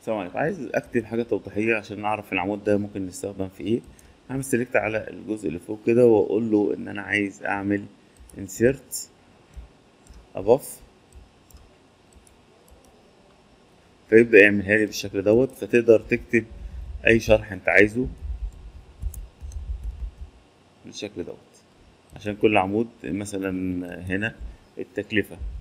السلام عليكم عايز اكتب حاجه توضيحيه عشان اعرف العمود ده ممكن نستخدم في ايه هعمل سيلكت على الجزء اللي فوق كده واقول له ان انا عايز اعمل insert above فيبدأ يعملها لي بالشكل دوت فتقدر تكتب اي شرح انت عايزه بالشكل دوت عشان كل عمود مثلا هنا التكلفة